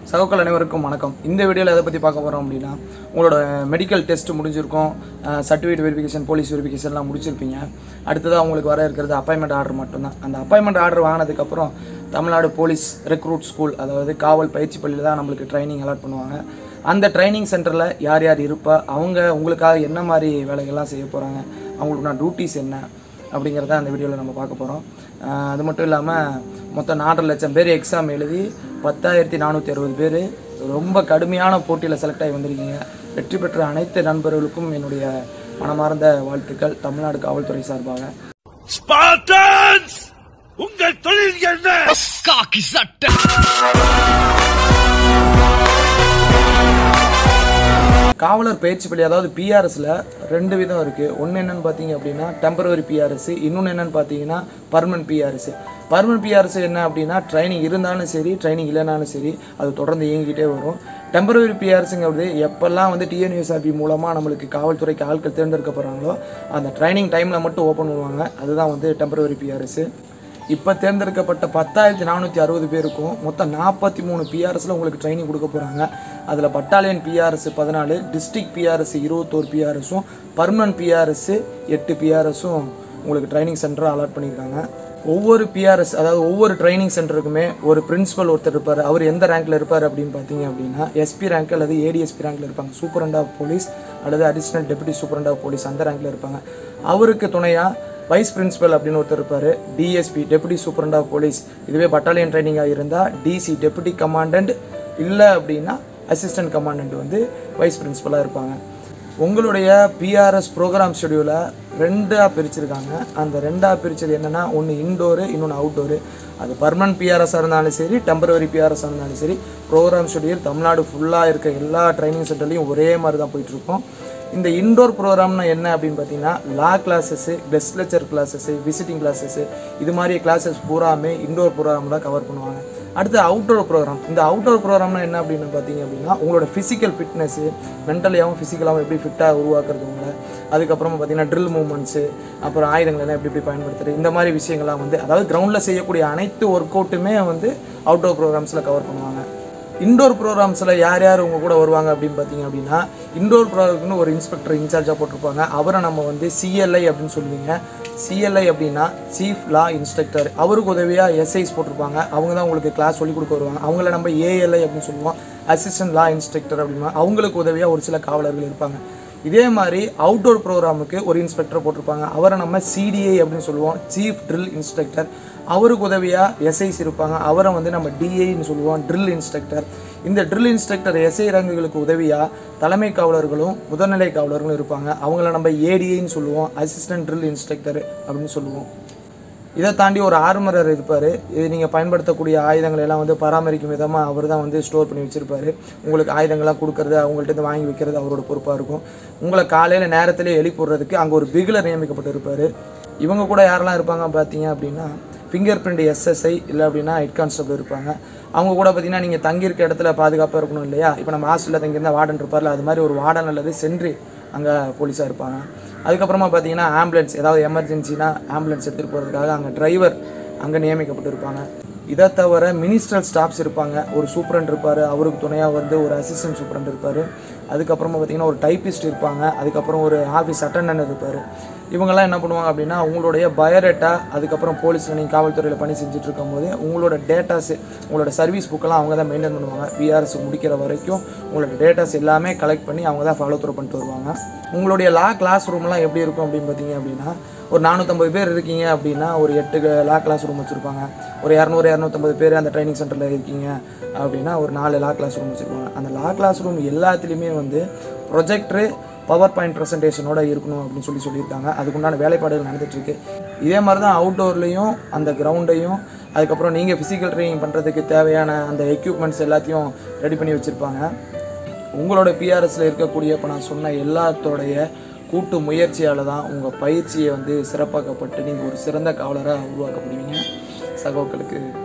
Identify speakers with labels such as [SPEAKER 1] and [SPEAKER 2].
[SPEAKER 1] சகோக்கள் அனைவருக்கும் வணக்கம் இந்த வீடியோவில் எதை பற்றி பார்க்க போகிறோம் அப்படின்னா உங்களோட மெடிக்கல் டெஸ்ட் முடிஞ்சிருக்கும் சர்டிஃபிகேட் வெரிஃபிகேஷன் போலீஸ் வெரிஃபிகேஷன்லாம் முடிச்சிருப்பீங்க அடுத்ததாக உங்களுக்கு வர இருக்கிறது அப்பாயின்மெண்ட் ஆர்டர் மட்டும்தான் அந்த அப்பாயின்மெண்ட் ஆர்டர் வாங்கினதுக்கப்புறம் தமிழ்நாடு போலீஸ் ரெக்ரூட் ஸ்கூல் அதாவது காவல் பயிற்சி பள்ளியில் தான் நம்மளுக்கு ட்ரைனிங் அலாட் பண்ணுவாங்க அந்த ட்ரைனிங் சென்டரில் யார் யார் இருப்பா அவங்க உங்களுக்காக என்ன மாதிரி வேலைகள்லாம் செய்ய போகிறாங்க அவங்களுக்குனா டியூட்டிஸ் என்ன அப்படிங்கிறத அந்த வீடியோவில் நம்ம பார்க்க போகிறோம் அது மட்டும் இல்லாமல் மொத்தம் நாலரை லட்சம் பேர் எக்ஸாம் எழுதி பத்தாயிரத்தி நானூற்றி அறுபது பேர் ரொம்ப கடுமையான போட்டியில் செலக்ட் ஆகி வந்திருக்கீங்க வெற்றி பெற்ற அனைத்து நண்பர்களுக்கும் என்னுடைய மனமார்ந்த வாழ்த்துக்கள் தமிழ்நாடு காவல்துறை சார்பாக
[SPEAKER 2] ஸ்பார்டன்ஸ் உங்கள் தொழில் என்ன
[SPEAKER 3] காக்கி சட்டை
[SPEAKER 1] காவலர் பயிற்சி பள்ளி அதாவது பிஆர்எஸில் ரெண்டு விதம் இருக்குது ஒன்று என்னென்னு பார்த்தீங்க அப்படின்னா டெம்பரவரி பிஆர்எஸ் இன்னொன்று என்னென்னு பார்த்தீங்கன்னா பர்மனன்ட் பிஆர்எஸ் பர்மனன்ட் பிஆர்எஸ் என்ன அப்படின்னா ட்ரைனிங் இருந்தாலும் சரி ட்ரைனிங் இல்லைனாலும் சரி அது தொடர்ந்து இயங்கிக்கிட்டே வரும் டெம்பரவரி பிஆர்எஸுங்கிறது எப்போல்லாம் வந்து டிஎன்யூஎஸ்ஆர்பி மூலமாக நம்மளுக்கு காவல்துறைக்கு ஆட்கள் தேர்ந்தெடுக்கப்படுறாங்களோ அந்த ட்ரைனிங் டைமில் மட்டும் ஓப்பன் பண்ணுவாங்க அதுதான் வந்து டெம்பரவரி பிஆர்எஸ் இப்போ தேர்ந்தெடுக்கப்பட்ட பத்தாயிரத்தி நானூற்றி அறுபது பேருக்கும் மொத்தம் நாற்பத்தி மூணு பிஆர்எஸில் உங்களுக்கு ட்ரைனிங் கொடுக்க போகிறாங்க அதில் பட்டாலியன் பிஆர்எஸ் பதினாலு டிஸ்ட்ரிக்ட் பிஆர்எஸ் இருபத்தோரு பிஆர்எஸும் பர்மனன்ட் பிஆர்எஸ் எட்டு பிஆர்எஸும் உங்களுக்கு ட்ரைனிங் சென்டர் அலாட் பண்ணியிருக்காங்க ஒவ்வொரு பிஆர்எஸ் அதாவது ஒவ்வொரு ட்ரைனிங் சென்டருக்குமே ஒரு பிரின்சிபல் ஒருத்தர் இருப்பார் அவர் எந்த ரேங்க்கில் இருப்பார் அப்படின்னு பார்த்தீங்க அப்படின்னா எஸ்பி ரேங்க் அல்லது ஏடிஎஸ்பி ரேங்க்கில் இருப்பாங்க சூப்பரண்ட் ஆஃப் போலீஸ் அல்லது additional deputy superintendent of police அந்த ரேங்க்கில் இருப்பாங்க அவருக்கு துணையாக வைஸ் பிரின்சிபல் அப்படின்னு ஒருத்தர் இருப்பார் DSP deputy superintendent of police இதுவே பட்டாலியன் ட்ரைனிங்காக இருந்தால் டிசி டெபுட்டி கமாண்டன்ட் இல்லை அப்படின்னா அசிஸ்டன்ட் கமாண்டன்ட் வந்து வைஸ் பிரின்சிபலாக இருப்பாங்க உங்களுடைய பிஆர்எஸ் ப்ரோக்ராம் ஷெடியூலை ரெண்டாக பிரிச்சிருக்காங்க அந்த ரெண்டாக பிரிச்சது என்னென்னா ஒன்று இன்டோரு இன்னொன்று அவுட்டோரு அது பர்மனன்ட் பிஆர்எஸ்ஸாக இருந்தாலும் சரி டெம்பரவரி பிஆர்எஸ்ஸாக இருந்தாலும் சரி ப்ரோக்ராம் ஷெடியூல் தமிழ்நாடு ஃபுல்லாக இருக்க எல்லா ட்ரைனிங் சென்டர்லையும் ஒரே மாதிரி தான் போயிட்டுருக்கோம் இந்த இன்டோர் ப்ரோக்ராம்னா என்ன அப்படின்னு பார்த்தீங்கன்னா law classes guest lecture classes visiting classes இது மாதிரி கிளாஸஸ் பூராமே இன்டோர் ப்ரோக்ராம் தான் கவர் பண்ணுவாங்க அடுத்து அவுட்டோர் ப்ரோக்ராம் இந்த அவுட்டோர் ப்ரோக்ராம்னா என்ன அப்படின்னு பார்த்தீங்க அப்படின்னா உங்களோட ஃபிசிக்கல் ஃபிட்னஸ்ஸு மென்டலியாகவும் ஃபிசிக்கலாகவும் எப்படி ஃபிட்டாக உருவாக்குறது உங்களை அதுக்கப்புறமா பார்த்தீங்கன்னா ட்ரில் மூவ்மெண்ட்ஸு அப்புறம் ஆயுதங்கள் எல்லாம் எப்படி எப்படி பயன்படுத்துறது இந்த மாதிரி விஷயங்கள்லாம் வந்து அதாவது கிரவுண்டில் செய்யக்கூடிய அனைத்து ஒர்க் அவுட்டுமே வந்து அவுட்டோர் ப்ரோக்ராம்ஸில் கவர் பண்ணுவாங்க இண்டோர் ப்ரோக்ராம்ஸில் யார் யார் உங்கள் கூட வருவாங்க அப்படின்னு பார்த்தீங்க அப்படின்னா இண்டோர் ப்ரோக்ராம்னு ஒரு இன்ஸ்பெக்டர் இன்சார்ஜாக போட்டிருப்பாங்க அவரை நம்ம வந்து சிஎல்ஐ அப்படின்னு சொல்லுவீங்க சிஎல்ஐ அப்படின்னா சீஃப் லா இன்ஸ்ட்ரக்டர் அவருக்கு உதவியாக எஸ்ஐஸ் போட்டிருப்பாங்க அவங்க தான் உங்களுக்கு கிளாஸ் சொல்லிக் கொடுக்க வருவாங்க அவங்கள நம்ம ஏஎல்ஐ அப்படின்னு சொல்லுவோம் அசிஸ்டன்ட் லா இன்ஸ்ட்ரக்டர் அப்படின்னா அவங்களுக்கு உதவியாக ஒரு சில காவலர்கள் இருப்பாங்க இதே மாதிரி அவுட்டோர் ப்ரோக்ராமுக்கு ஒரு இன்ஸ்பெக்டர் போட்டிருப்பாங்க அவரை நம்ம சிடிஐ அப்படின்னு சொல்லுவோம் சீஃப் ட்ரில் இன்ஸ்ட்ரக்டர் அவருக்கு உதவியாக எஸ்ஐஸ் இருப்பாங்க அவரை வந்து நம்ம டிஐன்னு சொல்லுவோம் ட்ரில் இன்ஸ்ட்ரக்டர் இந்த ட்ரில் இன்ஸ்ட்ரக்டர் எஸ்ஐ ரங்குகளுக்கு உதவியாக தலைமை காவலர்களும் முதல்நிலை காவலர்களும் இருப்பாங்க அவங்கள நம்ம ஏடிஐன்னு சொல்லுவோம் அசிஸ்டன்ட் ட்ரில் இன்ஸ்ட்ரக்டர் அப்படின்னு சொல்லுவோம் இதை தாண்டி ஒரு ஆர்மரர் இருப்பார் இது நீங்கள் பயன்படுத்தக்கூடிய ஆயுதங்களை எல்லாம் வந்து பராமரிக்கும் விதமாக அவர் தான் வந்து ஸ்டோர் பண்ணி வச்சுருப்பாரு உங்களுக்கு ஆயுதங்கள்லாம் கொடுக்கறது அவங்கள்ட்ட இருந்து வாங்கி வைக்கிறது அவரோட பொறுப்பாக இருக்கும் உங்களை காலையில் நேரத்திலே எழுப்பிடுறதுக்கு அங்கே ஒரு பிகிலர் நியமிக்கப்பட்டு இருப்பார் இவங்க கூட யாரெல்லாம் இருப்பாங்க பார்த்தீங்க அப்படின்னா ஃபிங்கர் பிரிண்ட் எஸ்எஸ்ஐ இல்லை அப்படின்னா ஹெட் கான்ஸ்டபிள் இருப்பாங்க அவங்க கூட பார்த்தீங்கன்னா நீங்கள் தங்கியிருக்க இடத்துல பாதுகாப்பாக இருக்கணும் இல்லையா இப்போ நம்ம ஹாஸ்டலில் தங்கியிருந்தால் வார்டன் இருப்பார்ல அது மாதிரி ஒரு வார்டன் அல்லது சென்ட்ரி அங்கே போலீஸாக இருப்பாங்க அதுக்கப்புறமா பார்த்தீங்கன்னா ஆம்புலன்ஸ் ஏதாவது எமர்ஜென்சினா ஆம்புலன்ஸ் எடுத்துகிட்டு போகிறதுக்காக அங்கே டிரைவர் அங்கே நியமிக்கப்பட்டு இருப்பாங்க இதை தவிர மினிஸ்ட்ரல் ஸ்டாஃப்ஸ் இருப்பாங்க ஒரு சூப்பரண்ட் இருப்பார் அவருக்கு துணையாக வந்து ஒரு அசிஸ்டன்ட் சூப்பரண்ட் இருப்பார் அதுக்கப்புறமா பார்த்தீங்கன்னா ஒரு டைப்பிஸ்ட் இருப்பாங்க அதுக்கப்புறம் ஒரு ஆஃபீஸ் அட்டண்டன்ட் இருப்பார் இவங்கெல்லாம் என்ன பண்ணுவாங்க அப்படின்னா உங்களுடைய பயோடேட்டா அதுக்கப்புறம் போலீஸில் நீங்கள் காவல்துறையில் பணி செஞ்சுட்டு இருக்கும்போது உங்களோட டேட்டாஸ் உங்களோட சர்வீஸ் புக்கெல்லாம் அவங்க தான் மெயின்டைன் பண்ணுவாங்க பிஆர்எஸ் முடிக்கிற வரைக்கும் உங்களோட டேட்டாஸ் எல்லாமே கலெக்ட் பண்ணி அவங்க தான் ஃபாலோ த்ரூ பண்ணிட்டு வருவாங்க உங்களுடைய லா கிளாஸ் ரூம்லாம் எப்படி இருக்கும் அப்படின்னு பார்த்தீங்க அப்படின்னா ஒரு நானூற்றம்பது பேர் இருக்கீங்க அப்படின்னா ஒரு எட்டு லா கிளாஸ் ரூம் வச்சுருப்பாங்க ஒரு இரநூறு இரநூத்தம்பது பேர் அந்த ட்ரைனிங் சென்டரில் இருக்கீங்க அப்படின்னா ஒரு நாலு லா கிளாஸ் ரூம் வச்சுருப்பாங்க அந்த லா கிளாஸ் ரூம் எல்லாத்துலேயுமே வந்து ப்ரொஜெக்டரு பவர் பாயிண்ட் ப்ரெசன்டேஷனோட இருக்கணும் அப்படின்னு சொல்லி சொல்லியிருக்காங்க அதுக்குண்டான வேலைப்பாடுகள் நடந்துட்டுருக்கு இதே மாதிரி தான் அவுட்டோர்லேயும் அந்த கிரவுண்டையும் அதுக்கப்புறம் நீங்கள் ஃபிசிக்கல் ட்ரைனிங் பண்ணுறதுக்கு தேவையான அந்த எக்யூப்மெண்ட்ஸ் எல்லாத்தையும் ரெடி பண்ணி வச்சுருப்பாங்க உங்களோட பிஆர்எஸில் இருக்கக்கூடிய இப்போ நான் சொன்ன எல்லாத்தோடைய கூட்டு முயற்சியால் தான் உங்கள் பயிற்சியை வந்து சிறப்பாக்கப்பட்டு நீங்கள் ஒரு சிறந்த காவலராக உருவாக்கப்படுவீங்க சகோக்களுக்கு